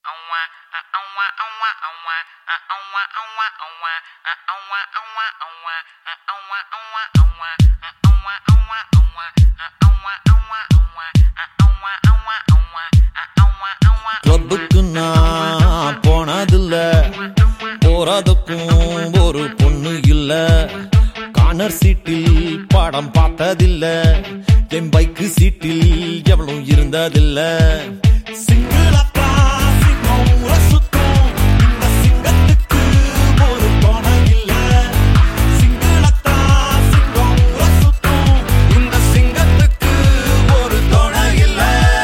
கிளப்புக்கு நான் போனதில்ல போறதுக்கும் ஒரு பொண்ணு இல்ல கார்னர் சீட்டில் படம் பார்த்ததில்ல என் பைக்கு சீட்டில் எவ்வளவு இருந்ததில்ல சிங்கிளப்பா சிங்கம் ஊரை சுத்தும். இந்த சிங்கத்துக்கு ஒரு துணை இல்ல. சிங்கிளத்தா சிங்கம் ஊரை சுத்தும். இந்த சிங்கத்துக்கு ஒரு துணை இல்ல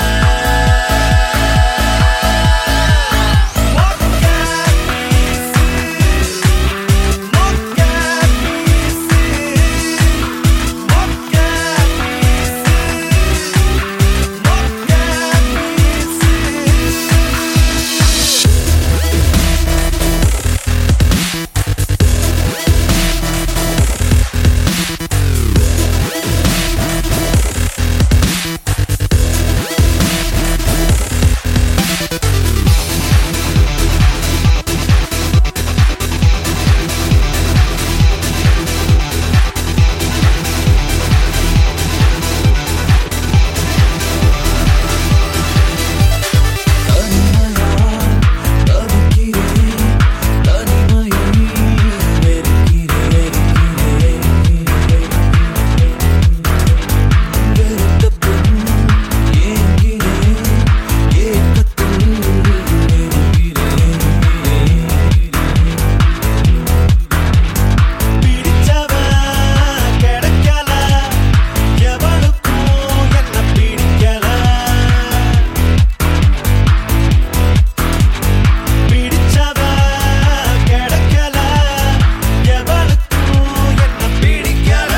பிடிச்சவ கிடைக்கல எவளுக்கும் என்ன பிடிக்கல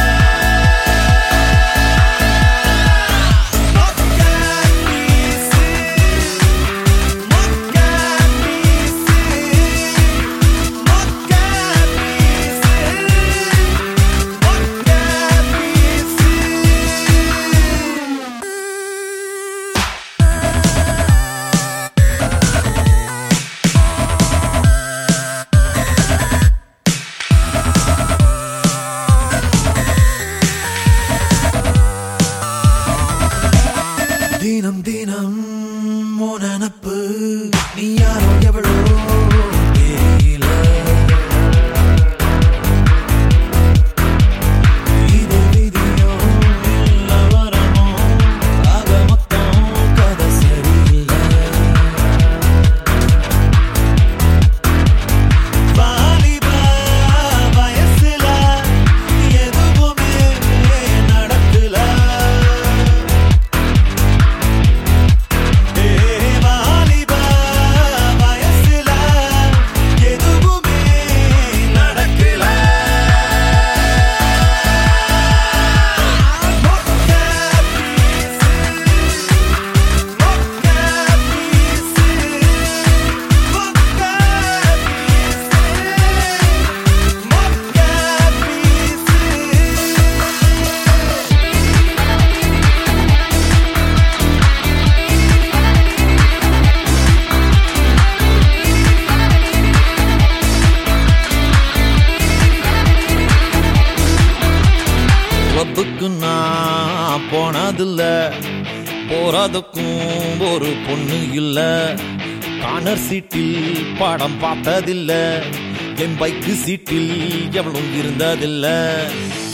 மொக்க பீசு மொக்க பீசு மொக்க பீசு மொக்க பீசு தினம் தினம் உன் நினப்பு நீ யாரோ எவ்வளோ தெரியல இது விதியோ இல்ல வரமோ ஆக மொத்தம் கதை சரியில்லை வாலிப வயசுல எதுவுமே நடக்கல ஏ வாலிப வயசுல எதுவுமே நடக்கல மொக்க பீசு மொக்க பீசு மொக்க பீசு மொக்க பீசு கிளப்புக்கு நான் போனதில்ல போறதுக்கும் ஒரு பொண்ணு இல்ல கார்னர் சீட்டில் படம் பார்த்ததில்ல என் பைக்கு சீட்டில் எவ்வளவு இருந்ததில்ல